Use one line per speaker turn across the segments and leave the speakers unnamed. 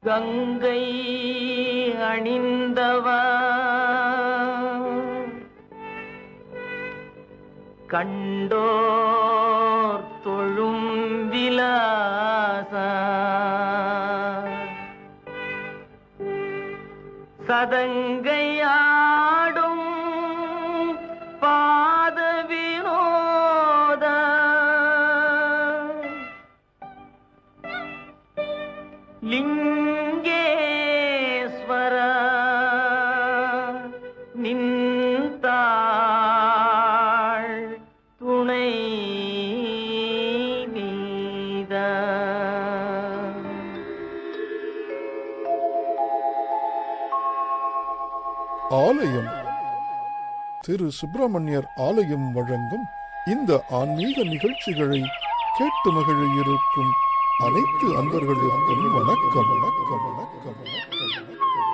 கங்கை அணிந்தவா கண்டோர் தொழும் விலாசா சதங்கையாடும் பாத வினோத லிங்கேஸ்வர நின்றாள் துணை நீத
ஆலயம் திரு சுப்பிரமணியர் ஆலயம் வழங்கும் இந்த ஆன்மீக நிகழ்ச்சிகளை கேட்டு மகிழ இருக்கும் அனைத்து அன்பர்களுக்கும் வணக்கம் வணக்கம் வணக்கம் வணக்கம்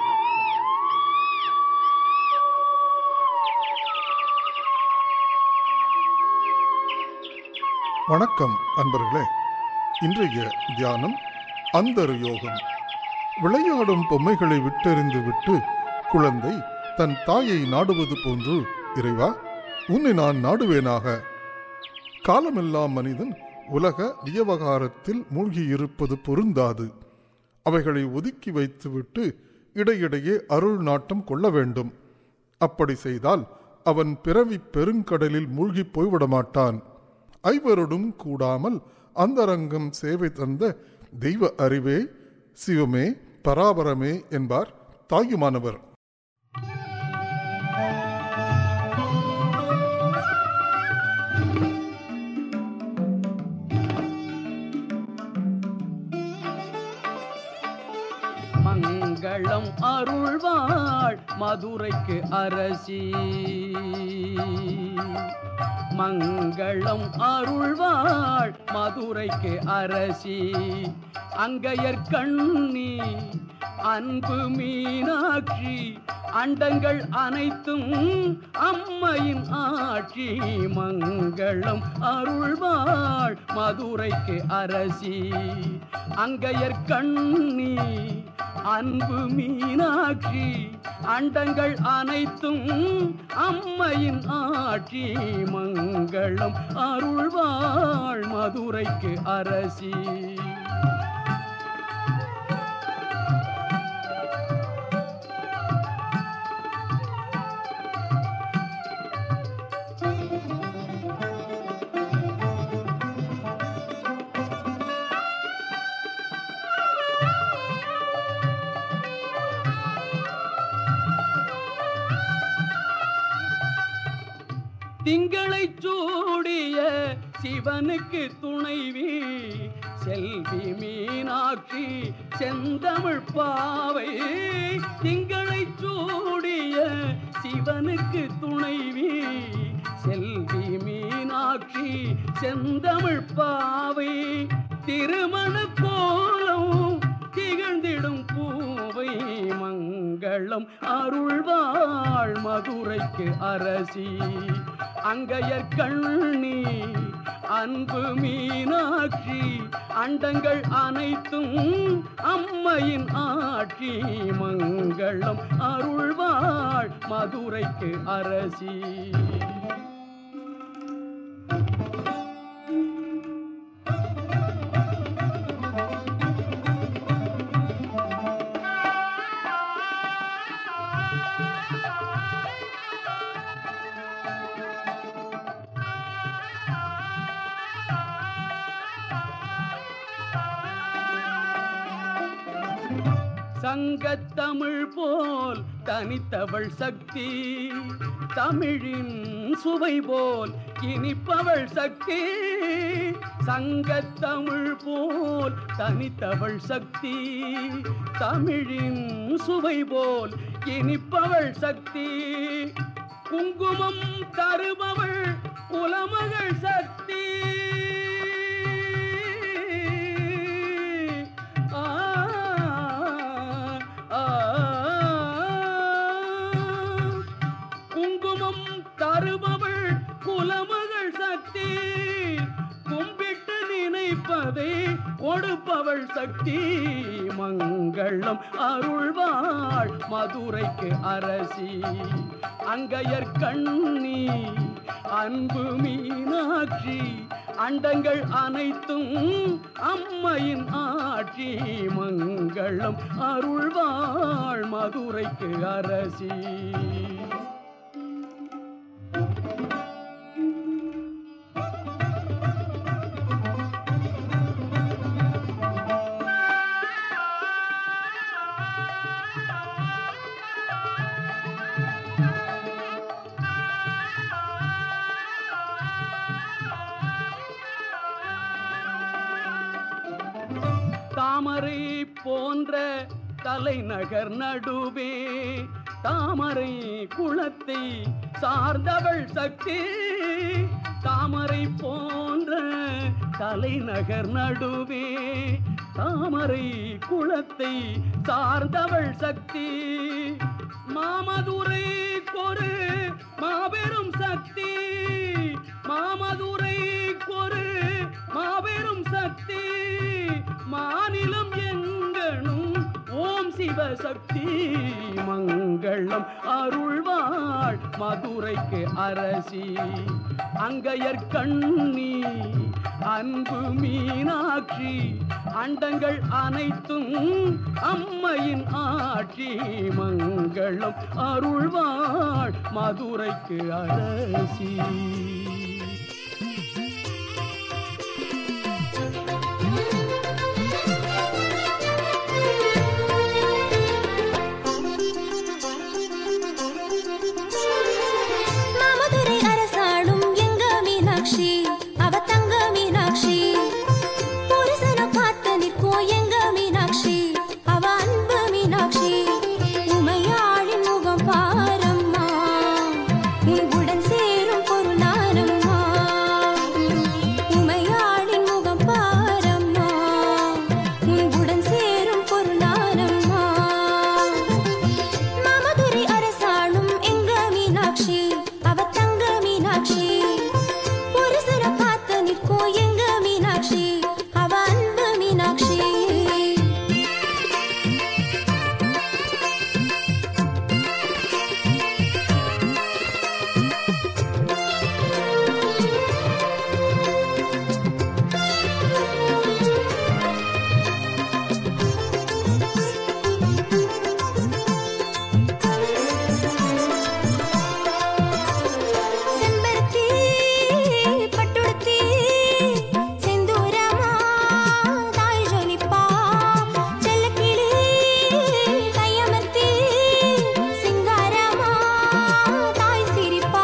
வணக்கம் அன்பர்களே இன்றைய தியானம் அந்தர் யோகம் விளையாடும் பொம்மைகளை விட்டெறிந்து விட்டு குழந்தை தன் தாயை நாடுவது போன்று இறைவா உன்னை நான் நாடுவேனாக காலமெல்லாம் மனிதன் உலக வியவகாரத்தில் மூழ்கியிருப்பது பொருந்தாது அவைகளை ஒதுக்கி வைத்துவிட்டு இடையிடையே அருள் நாட்டம் கொள்ள வேண்டும் அப்படி செய்தால் அவன் பிறவி பெருங்கடலில் மூழ்கிப் போய்விட மாட்டான் ஐவரோடும் கூடாமல் அந்தரங்கம் சேவை தந்த தெய்வ அறிவே சிவமே பராபரமே என்பார் தாயுமானவர்
மங்களம் அருள்வாள் மதுரைக்கு அரசி மங்களம் அருள்வாள் மதுரைக்கு அரசி அங்கையர் கண்ணி அன்பு மீனாட்சி அண்டங்கள் அனைத்தும் அம்மையின் ஆட்சி மங்களம் அருள்வாள் மதுரைக்கு அரசி அங்கையர் கண்ணி அன்பு மீனாட்சி அண்டங்கள் அனைத்தும் அம்மையின் ஆட்சி மங்களம் அருள்வாள் மதுரைக்கு அரசி திங்களை சூடிய சிவனுக்கு துணைவி செல்வி மீனாட்சி செந்தமிழ் பாவை திங்களை சூடிய சிவனுக்கு துணைவி செல்வி மீனாட்சி செந்தமிழ் பாவை திருமண கோலம் திகழ்ந்திடும் பூவை மங்களம் அருள்வாள் மதுரைக்கு அரசி அங்கையர் கண்ணி அன்பு மீனாட்சி அண்டங்கள் அனைத்தும் அம்மையின் ஆட்சி மங்களம் அருள்வாள் மதுரைக்கு அரசி சங்கத்தமிழ் போல் தனித்தவள் சக்தி தமிழின் சுவை போல் இனிப்பவள் சக்தி சங்கத்தமிழ் போல் தனித்தவள் சக்தி தமிழின் சுவை போல் இனிப்பவள் சக்தி குங்குமம் தருபவள் குலமகள் சக்தி ஆ ஆ, குங்குமம் தருபவள் குலமகள் சக்தி கும்பிட்டு நினைப்பதை கொடுப்பவள் தனித்தவள் சக்தி மங்களம் அருள்வாள் மதுரைக்கு அரசி அங்கையர் கண்ணி அன்பு மீனாட்சி அண்டங்கள் அனைத்தும் அம்மையின் ஆட்சி மங்களம் அருள்வாள் மதுரைக்கு அரசி தாமரை போன்ற தலைநகர் நடுவே தாமரை குளத்தை சார்ந்தவள் சக்தி தாமரை போன்ற தலைநகர் நடுவே தாமரை குளத்தை சார்ந்தவள் சக்தி மாமதுரை கொரு மாபெரும் சக்தி மாமதுரை கொரு மாபெரும் சக்தி மாநிலம் எங்கனும் ஓம் சிவசக்தி மங்களம் அருள்வாள் மதுரைக்கு அரசி அங்கையர் கண்ணி அன்பு மீனாட்சி அண்டங்கள் அனைத்தும் அம்மையின் ஆட்சி மங்களம் அருள்வாள் மதுரைக்கு அரசி
மாமதுரை அரசாளும் எங்க மீனாட்சி அவ தங்க மீனாட்சி புருஷன காத்து நிற்கும் எங்க மீனாட்சி அவ அன்பு மீனாட்சி உமையாளின் முகம் பாரம்மா உன்னுடன் சேரும் பொருளாரம்மா உமையாளின் முகம் பாரம்மா உன்னுடன் சேரும் பொருளாரம்மா மாமதுரை அரசாளும் எங்க மீனாட்சி அவ தங்க மீனாட்சி புருஷர பார்த்து நிற்கும் எங்க மீனாட்சி அவ அன்பு மீனாட்சி செம்பருத்தி பட்டுடுத்தி செந்தூரமா தாய் ஜொலிப்பா செல்லக்கிளி கையமர்த்தி சிங்காரமா தாய் சிரிப்பா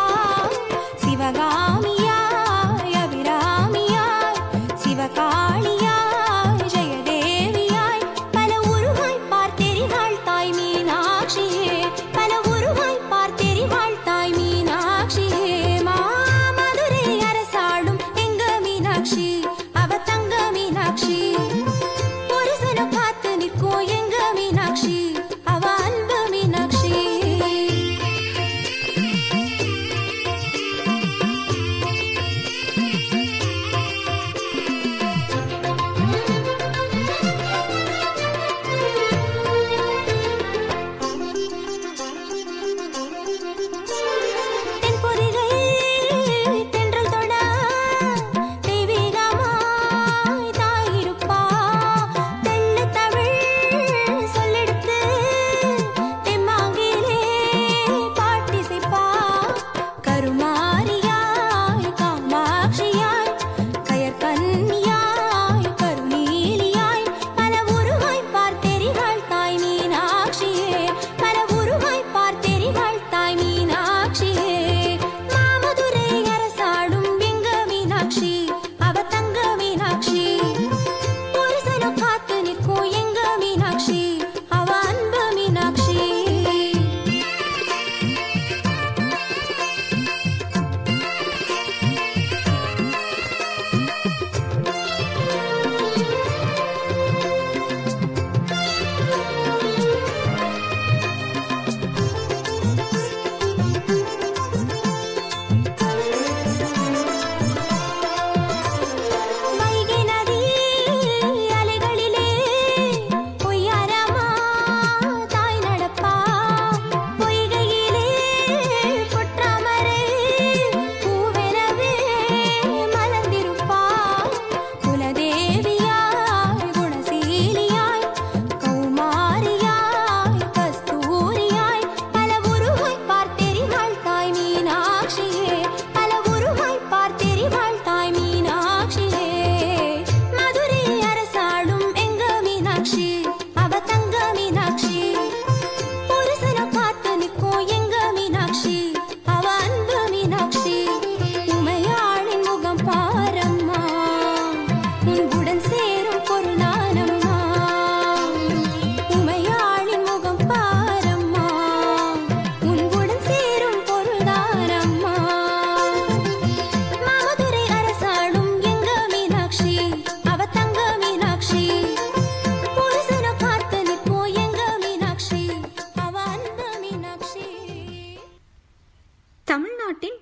சிவகாமியாய் அபிராமியாய் சிவகாளியாய் ஜெயதேவியாய் பல உருவாய் பார்த்தெரிவாள் தாய் மீனாட்சியே பல உருவாய் பார்த்தெரிவாள் தாய் மீனாட்சியே மாமதுரை அரசாளும் எங்க மீனாட்சி அவ தங்க மீனாட்சி புருஷன பார்த்து நிற்கும் எங்க மீனாட்சி அவ அன்பு மீனாட்சி தென்பொதிகை தென்றல் தொட தெய்வீகமாய் தாயிருப்பா தெள்ளத் தமிழ் சொல்லெடுத்து தெம்மாங்கிலே பாட்டிசைப்பா கருமாரியாய் காமாட்சியாய் கயற்கன்னியாய் கருநீலியாய் பல உருவாய் பார்த்தெரிவாள் தாய் மீனாட்சியே பல உருவாய் பார்த்தெரிவாள் தாய் மீனாட்சியே மாமதுரை அரசாடும் எங்க மீனாட்சி அவ தங்க மீனாட்சி புருஷன காத்து நிற்கும் எங்க மீனாட்சி அவ அன்பு மீனாட்சி வைகை நதி அலைகளிலே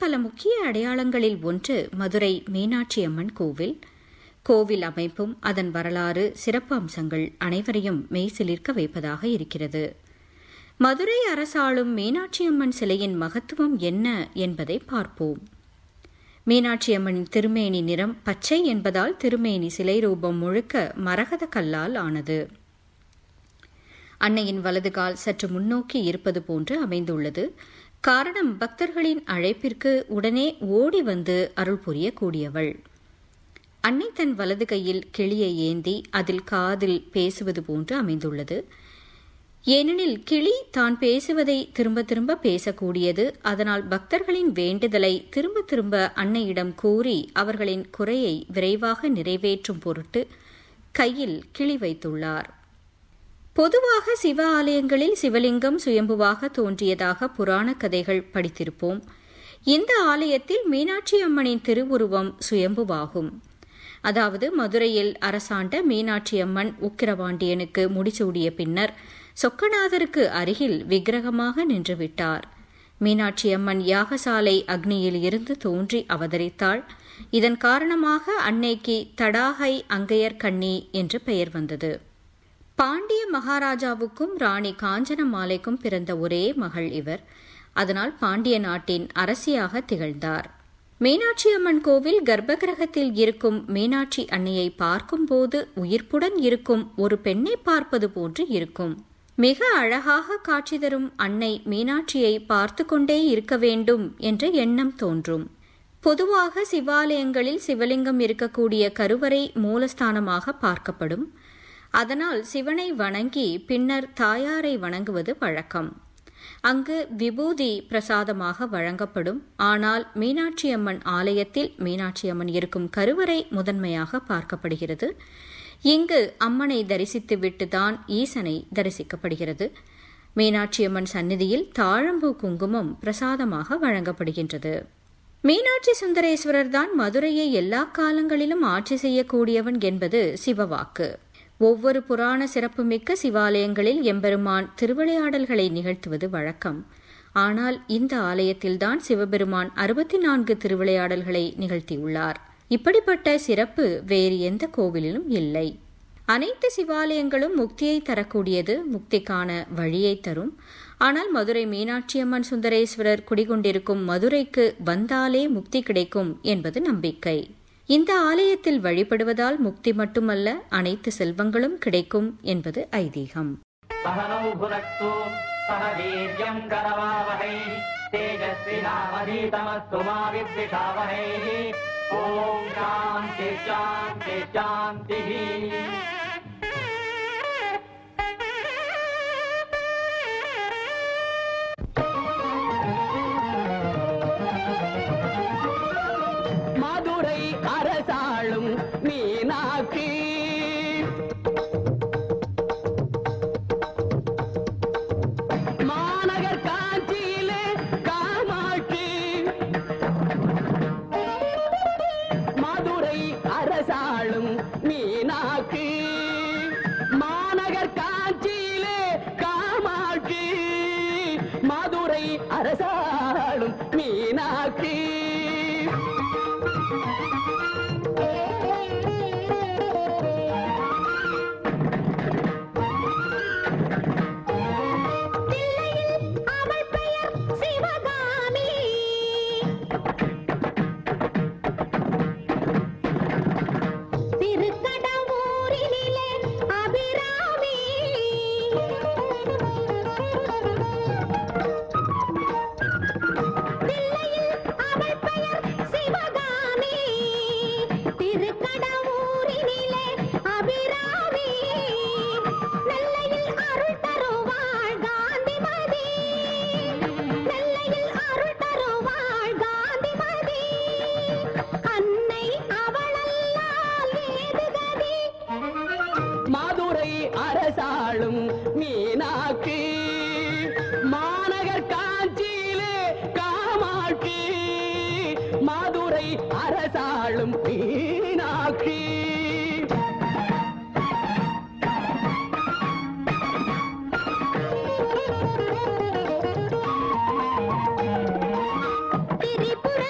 பல முக்கிய அடையாளங்களில் ஒன்று மதுரை மீனாட்சி அம்மன் கோவில் கோவில் அமைப்பும் அதன் வரலாறு சிறப்பு அம்சங்கள் அனைவரையும் மெய்சிலிர்க்க வைப்பதாக இருக்கிறது மதுரை அரசாளும் மீனாட்சி அம்மன் சிலையின் மகத்துவம் என்ன என்பதை பார்ப்போம் மீனாட்சி அம்மனின் திருமேனி நிறம் பச்சை என்பதால் திருமேனி சிலை ரூபம் முழுக்க மரகத கல்லால் ஆனது அன்னையின் வலது கால் சற்று முன்னோக்கி இருப்பது போன்று அமைந்துள்ளது காரணம் பக்தர்களின் அழைப்பிற்கு உடனே ஓடி வந்து அருள் புரியக்கூடியவள் அன்னை தன் வலது கையில் கிளியை ஏந்தி அதில் காதில் பேசுவது போன்று அமைந்துள்ளது ஏனெனில் கிளி தான் பேசுவதை திரும்ப திரும்ப பேசக்கூடியது அதனால் பக்தர்களின் வேண்டுதலை திரும்ப திரும்ப அன்னையிடம் கூறி அவர்களின் குறையை விரைவாக நிறைவேற்றும் பொருட்டு கையில் கிளி வைத்துள்ளார் பொதுவாக சிவ ஆலயங்களில் சிவலிங்கம் சுயம்புவாக தோன்றியதாக புராண கதைகள் படித்திருப்போம் இந்த ஆலயத்தில் மீனாட்சி அம்மனின் திருவுருவம் சுயம்புவாகும் அதாவது மதுரையில் அரசாண்ட மீனாட்சி அம்மன் உக்கிரவாண்டியனுக்கு முடிசூடிய பின்னர் சொக்கநாதருக்கு அருகில் விக்கிரகமாக நின்றுவிட்டார் மீனாட்சி அம்மன் யாகசாலை அக்னியில் இருந்து தோன்றி அவதரித்தாள் இதன் காரணமாக அன்னைக்கு தடாகை அங்கையர் கண்ணி என்று பெயர் வந்தது பாண்டிய மகாராஜாவுக்கும் ராணி காஞ்சனமாலைக்கும் பிறந்த ஒரே மகள் இவர் அதனால் பாண்டிய நாட்டின் அரசியாக திகழ்ந்தார் மீனாட்சி அம்மன் கோவில் கர்ப்பகிரகத்தில் இருக்கும் மீனாட்சி அன்னையை பார்க்கும்போது உயிர்ப்புடன் இருக்கும் ஒரு பெண்ணை பார்ப்பது போன்று இருக்கும் மிக அழகாக காட்சி தரும் அன்னை மீனாட்சியை பார்த்து கொண்டே இருக்க வேண்டும் என்ற எண்ணம் தோன்றும் பொதுவாக சிவாலயங்களில் சிவலிங்கம் இருக்கக்கூடிய கருவறை மூலஸ்தானமாக பார்க்கப்படும் அதனால் சிவனை வணங்கி பின்னர் தாயாரை வணங்குவது வழக்கம் அங்கு விபூதி பிரசாதமாக வழங்கப்படும் ஆனால் மீனாட்சி அம்மன் ஆலயத்தில் மீனாட்சி அம்மன் இருக்கும் கருவறை முதன்மையாக பார்க்கப்படுகிறது இங்கு அம்மனை தரிசித்துவிட்டு தான் ஈசனை தரிசிக்கப்படுகிறது மீனாட்சி அம்மன் சந்நிதியில் தாழம்பூ குங்குமம் பிரசாதமாக வழங்கப்படுகின்றது மீனாட்சி சுந்தரேஸ்வரர் தான் மதுரையை எல்லா காலங்களிலும் ஆட்சி செய்யக்கூடியவன் என்பது சிவவாக்கு ஒவ்வொரு புராண சிறப்புமிக்க சிவாலயங்களில் எம்பெருமான் திருவிளையாடல்களை நிகழ்த்துவது வழக்கம் ஆனால் இந்த ஆலயத்தில்தான் சிவபெருமான் அறுபத்தி நான்கு திருவிளையாடல்களை நிகழ்த்தியுள்ளார் இப்படிப்பட்ட சிறப்பு வேறு எந்த கோவிலிலும் இல்லை அனைத்து சிவாலயங்களும் முக்தியை தரக்கூடியது முக்திக்கான வழியை தரும் ஆனால் மதுரை மீனாட்சியம்மன் சுந்தரேஸ்வரர் குடிகொண்டிருக்கும் மதுரைக்கு வந்தாலே முக்தி கிடைக்கும் என்பது நம்பிக்கை இந்த ஆலயத்தில் வழிபடுவதால் முக்தி மட்டுமல்ல அனைத்து செல்வங்களும் கிடைக்கும் என்பது ஐதீகம்
सहनौ भुनक्तु सह वीर्यम् करवावहै तेजस्विनामधीतमस्तु मा विद्विषावहैः ॐ शान्ति शान्ति शान्तिः
மதுரை அரசாளும் மீனாட்சி மாநகர் காஞ்சியிலே காமாட்சி மதுரை அரசாளும் மீனாட்சி மாநகர் காஞ்சியிலே காமாட்சி மதுரை அரசாளும் மீனாட்சி
அவள் பெயர் சிவகாமி திருக்கடவூரினிலே அபிராமி தில்லையில் அவள் பெயர் சிவகாமி திருக்கடவூரினிலே அபிராமி நெல்லையில் அருள் தருவாள் காந்திமதி நெல்லையில் அருள் தருவாள் காந்திமதி அன்னை அவளல்லால் ஏது கதி
மதுரை அரசாளும் மீனாட்சி மாநகர் காஞ்சியிலே காமாட்சி மதுரை அரசாளும் மீனாட்சி
திரிபுர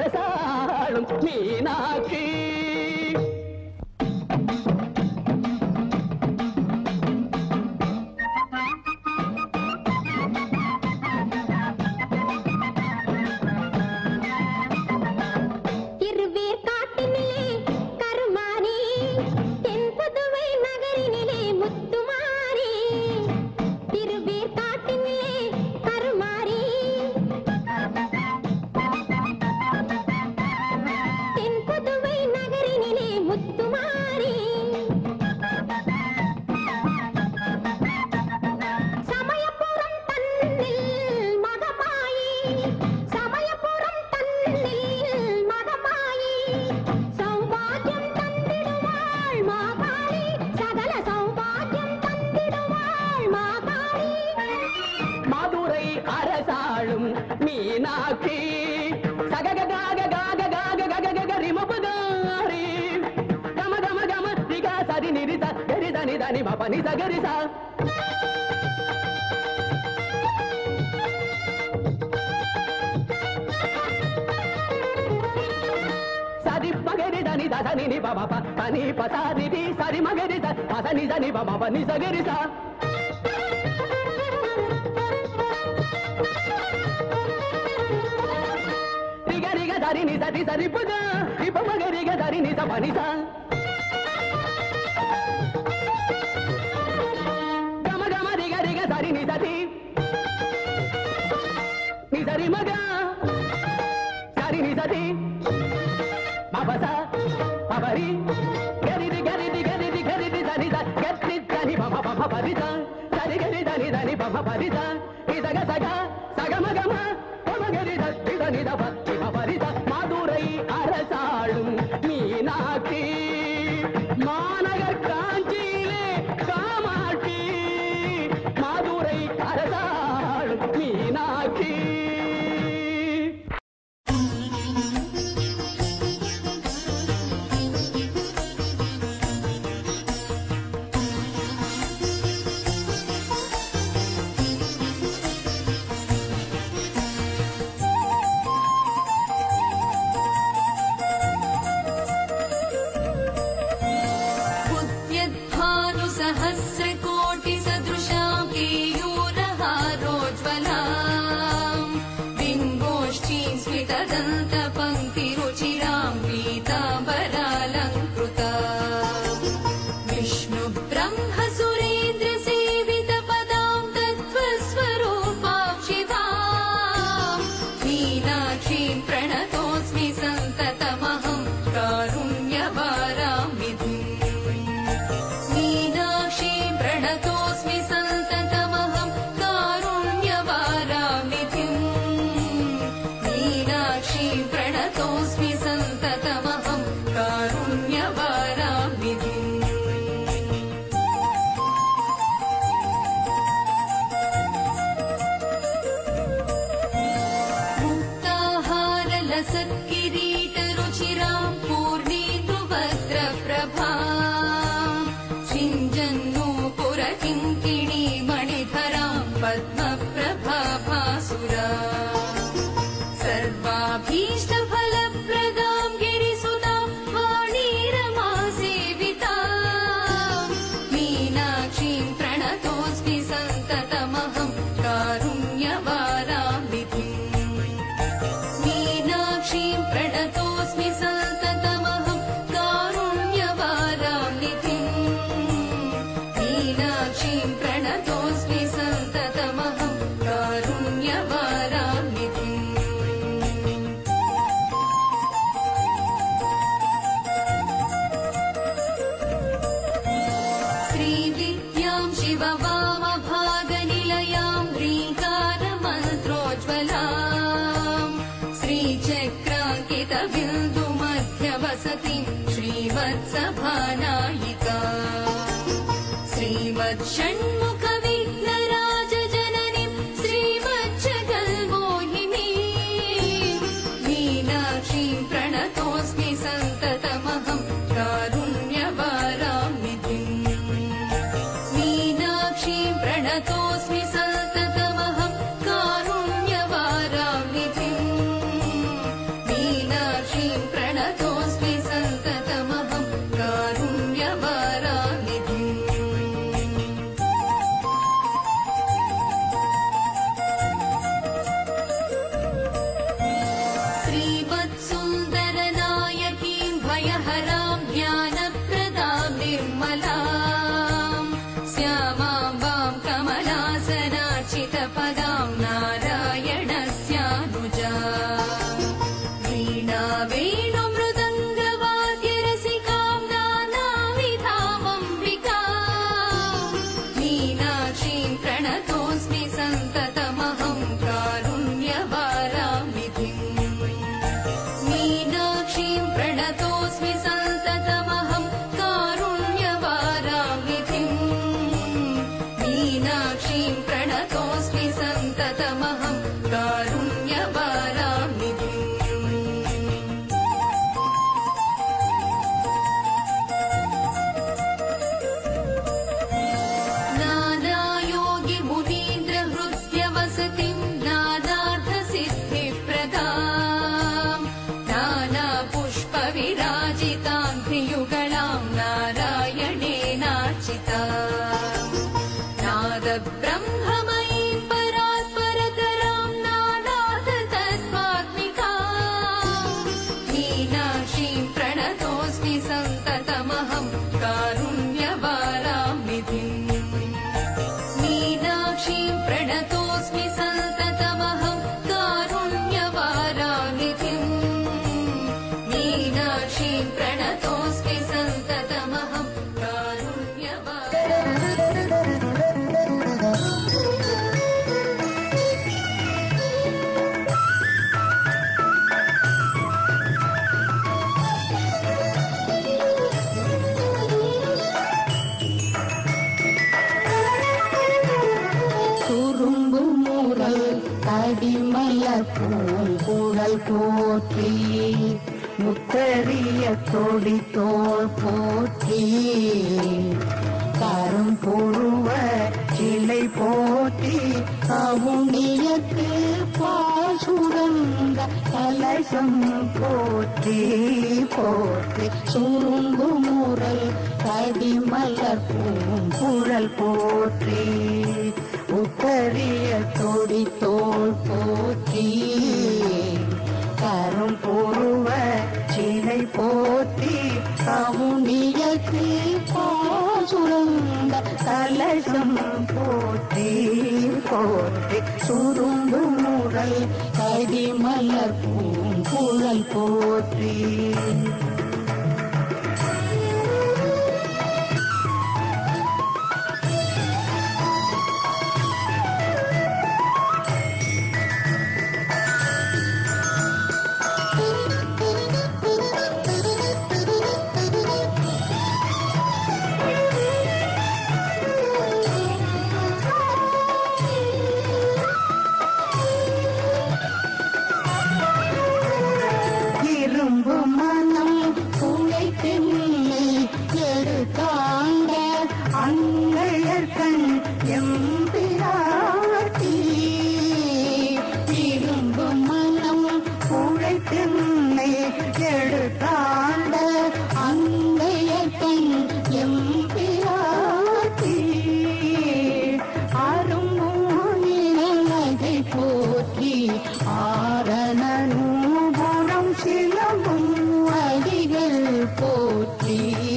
அரசாளும் மீனாட்சி
திருவேற்காட்டினிலே கருமாரி தென் புதுவை நகரினிலே முத்துமாரி திருவேற்காட்டினிலே கருமாரி தென் புதுவை நகரினிலே முத்துமாரி சமயபுரம் தன்னில் மகமாயி சமயபுரம் தன்னில் மகமாயி சௌபாகியம் தந்திடுவாள் மாகாளி சகல சௌபாகியம் தந்திடுவாள் மாகாளி
மதுரை அரசாளும் மீனாட்சி சககாக காக காக கக கக ரிமபதாரி கம கம கம ரிகா சரி நிரிச கரி தனி தனி மப நிச கரிசா சரி மகரி தனி தசனி நி பப ப தனி பசாரி தி சரி மகரி த பசனி சனி பப ப நிச கரிசா ரிக ரிக சரி நி சரி சரி பக இப்ப மக ரிக சரி நி ச பனி சா கம கம ரிக ரிக சரி நி சரி நி சரி மக சரி நி சரி மபச மபரி கரிதி கரிதி கரிதி கரிதி தனி த கத்தி தனி பம பம பரித சரி கரி தனி தனி பம பரித இசக சக சக மகம பமகரி தத்தி தனி த பத்தி பரித மதுரை அரசாளும் மீனாட்சி மாநகர் காஞ்சியிலே காமாட்சி மதுரை அரசாளும் மீனாட்சி
उद्यद्भानुसहस्रकोटिसदृशां केयूरहारोज्ज्वलाम् बिम्बोष्ठीं स्मितदन्तपङ्क्तिरुचिरां पीताम्बरालङ्कृता विष्णुब्रह्मसुरेन्द्रसेवितपदां तत्त्वस्वरूपां शिवाम् मीनाक्षीं प्रणतोऽस्मि सन्ततमहं कारुण्यवारां विधिम् मीनाक्षी प्रणतोऽस्मि सन्ततमहं कारुण्यवारामिधिम् मीनाक्षी प्रणतोऽस्मि सन्ततमहं कारुण्यवारामिधिम् मुक्ताहारलसत्किरीटरुचिरां पूर्णीतुभद्रप्रभाम् सिञ्जन्नूपुरकिङ्किणी मणिधरां पद्मप्रभाभासुरा सर्वाभीष्टफलप्रदां गिरिसुतां वाणीरमासेविता मीनाक्षीं प्रणतोऽस्मि सन्ततमहं कारुण्यवारामिधिम् मीनाक्षीं प्रणतोऽस्मि सन्ततमहं कारुण्यवारामिधिम् मीनाक्षीं प्रणतोऽस्मि सन्ततमहं कारुण्यवारामिधिम् श्रीविद्यां शिववामभागनिलयां ह्रीङ्कारमन्त्रोज्ज्वलाम् श्रीचक्राङ्कितबिन्दुमध्यवसतिं श्रीवत्सभानायिका श्रीमत्षण्मुखविघ्नराजजननीं श्रीमज्जगल्मोहिनी मीनाक्षीं प्रणतोऽस्मि सन्ततमहं कारुण्यवारामिधिम् मीनाक्षीं प्रणतोऽस्मि सन्ततमहं कारुण्यवारामिधिम् मीना प्रणतोऽस्मि सन्ततमहं कारुण्यवारामिधिम् मीनाक्षीं प्रणतोऽस्मि सन्ततमहं कारुण्यवारामिधिम् नानायोगि मुनीन्द्र हृद्यवसतिं नानार्थसिद्धिप्रदाम् नाना पुष्पविराजितां त्रियुगलां नारायणेनार्चिता नाद ब्रह्ममयीं परात्परतरां नानाथ तत्त्वात्मिका मीनाक्षीं प्रणतोऽस्मि सन्ततमहं कारुण्यवारामिधिम् मीनाक्षीं प्रणतोऽस्मि सन्ततमहं कारुण्यवारानिधिम् मीनाक्षीं प्रणतोऽस्मि सन्ततमहं कारुण्यवारा
சுரும்பு முரல் கடிமலர் பூங்குழல் போற்றி முத்தறிய கொடி தோல் போற்றி கரும் புருவ சிலை போற்றி கவுனியத்து பாசுரங்க கலசம் போற்றி போற்றி சுரும்பு முரல் கடிமலர் பூங்குழல் போற்றி உத்தரிய கொடி தோல் போற்றி கரும் பொருவ சிலை போற்றி கவுனியத்து பாசுரங்க கலசம் போற்றி போற்றி சுரும்பு முரல் கடிமலர் பூங்குழல் போற்றி இரும்பு மனம் குலைத்தென்னை எடுத்தாண்ட அங்கையர்கண் எம்பிராட்டி இரும்பு மனம் குலைத்தென்னை எடுத்தாண்ட அங்கையர்கண் எம்பிராட்டி அரும்புயிரலை போற்றி ஆரண நூபுரம் சிலம்பும் அடிகள் போற்றி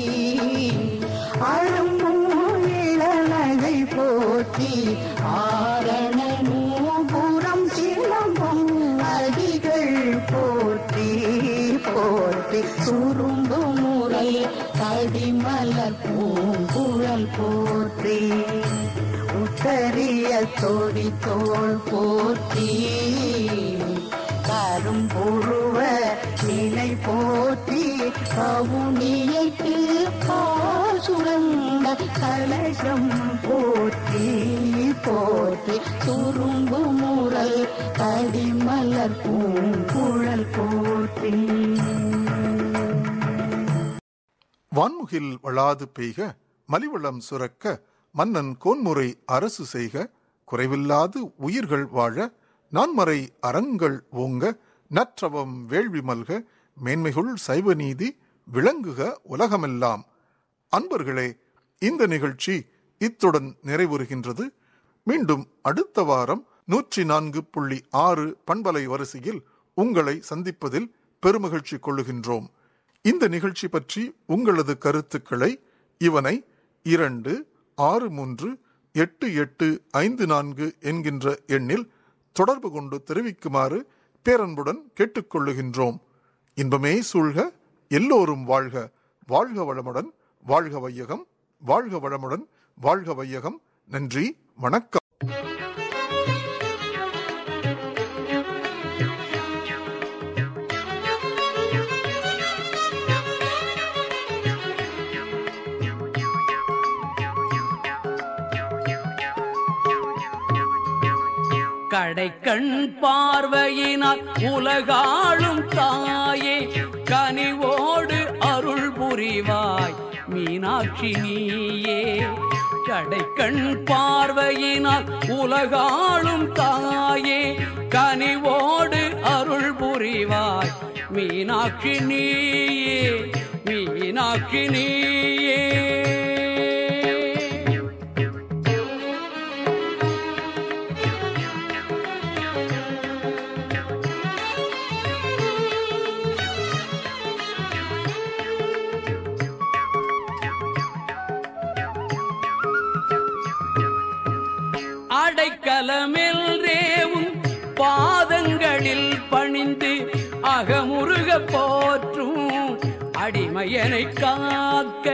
அரும்புயிரலை போற்றி ஆரண நூபுரம் சிலம்பும் அடிகள் போற்றி போற்றி சுரும்பு முறை கடிமலர் பூங்குழல் போற்றி உத்தரிய தொடி தோல் போற்றி கரும்புருவ நிலை போற்றி கவுனியைக்கு பாசுரங்க கலசம் போற்றி போற்றி சுரும்பு முரல் கடிமலர் பூங்குழல் போற்றி
வான்முகில் வளாது பெய்க மலிவளம் சுரக்க மன்னன் கோன்முறை அரசு செய்க குறைவில்லாது உயிர்கள் வாழ நான்மறை அறங்கள் ஓங்க நற்றவம் வேள்வி மல்க மேன்மைகுள் சைவ நீதி விளங்குக உலகமெல்லாம் அன்பர்களே இந்த நிகழ்ச்சி இத்துடன் நிறைவுறுகின்றது மீண்டும் அடுத்த வாரம் நூற்றி நான்கு புள்ளி ஆறு பண்பலை வரிசையில் உங்களை சந்திப்பதில் பெருமகிழ்ச்சி கொள்ளுகின்றோம் இந்த நிகழ்ச்சி பற்றி உங்களது கருத்துக்களை இவனை இரண்டு ஆறு மூன்று எட்டு எட்டு ஐந்து நான்கு என்கின்ற எண்ணில் தொடர்பு கொண்டு தெரிவிக்குமாறு பேரன்புடன் கேட்டுக்கொள்ளுகின்றோம் இன்பமே சூழ்க எல்லோரும் வாழ்க வாழ்க வளமுடன் வாழ்க வையகம் வாழ்க வளமுடன் வாழ்க வையகம் நன்றி வணக்கம்
கடைக்கண் பார்வையினால் உலகாளும் தாயே கனிவோடு அருள் புரிவாய் மீனாட்சி நீயே கடைக்கண் பார்வையினால் உலகாளும் தாயே கனிவோடு அருள் புரிவாய் மீனாட்சி நீயே மீனாட்சி நீயே அடைக்கலமெல்ரேவும் பாதங்களில் பணிந்து அகமுருக போற்றும் அடிமையனை காக்க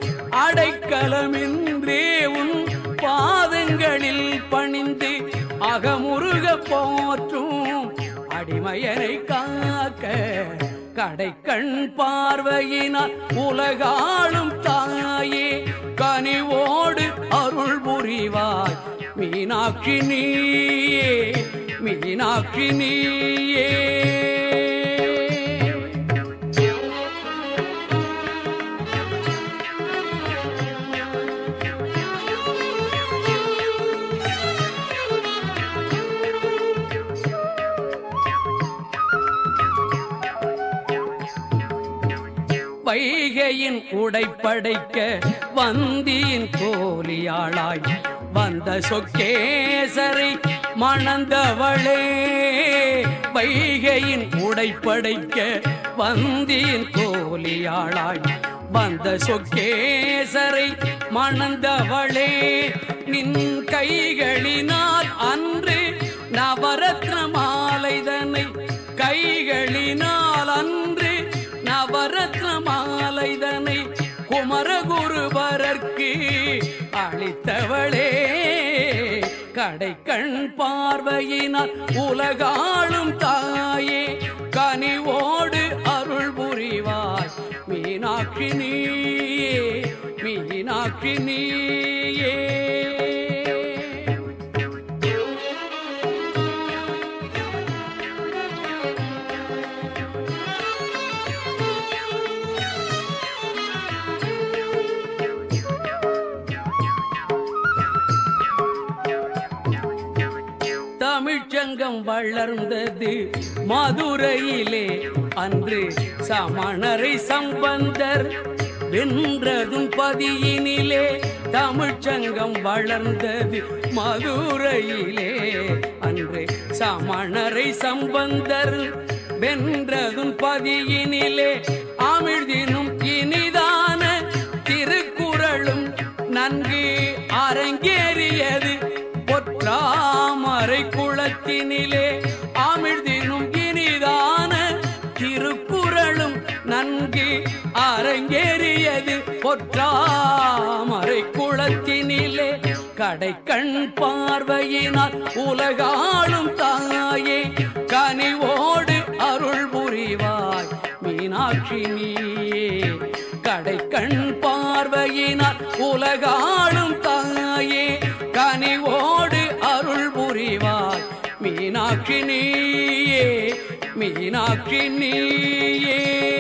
அடைக்கலமின்றேவும் பாதங்களில் பணிந்து அகமுருக போற்றும் அடிமையனை காக்க கடைக்கண் பார்வையினால் உலகாளும் தாயே கனிவோடு அருள் புரிவாய் மீனாட்சி நீயே மீனாட்சி நீயே வைகையின் உடைப்படைக்க வந்தியின் கோலியாளாய் வந்த சொக்கேசரை மணந்தவளே வைகையின் உடைப்படைக்க வந்தியின் கோலியாளாய் வந்த சொக்கேசரை மணந்தவளே நின் கைகளினால் அன்று நவரத்ன மாலைதனை கைகளினால் அன்று நவரத்ன மாலைதனை குமரகுருபரர்க்கு அளித்தவளே கடைக்கண் பார்வையினால் உலகாளும் தாயே கனிவோடு அருள் புரிவாய் மீனாட்சி நீயே மீனாட்சி நீயே தமிழ்ச்சங்கம் வளர்ந்தது மதுரையிலே அன்று சமணரை சம்பந்தர் வென்றதும் பதியினிலே தமிழ்ச்சங்கம் வளர்ந்தது மதுரையிலே அன்று சமணரை சம்பந்தர் வென்றதும் பதியினிலே அமிழ்தினும் இனிதான திருக்குறளும் நன்கு அரங்கேறியது பொற்றாமரை குளத்தினிலே அமிழ்தினும் இனிதான திருக்குறளும் நன்கு அரங்கேறியது பொற்றாமரை குளத்தினிலே கடைக்கண் பார்வையினால் உலகாளும் தாயே கனிவோடு அருள் புரிவாய் மீனாட்சி நீயே கடைக்கண் பார்வையினால் உலகாளும் தாயே கனிவோடு அருள் புரிவாய் மீனாட்சி நீயே மீனாட்சி நீயே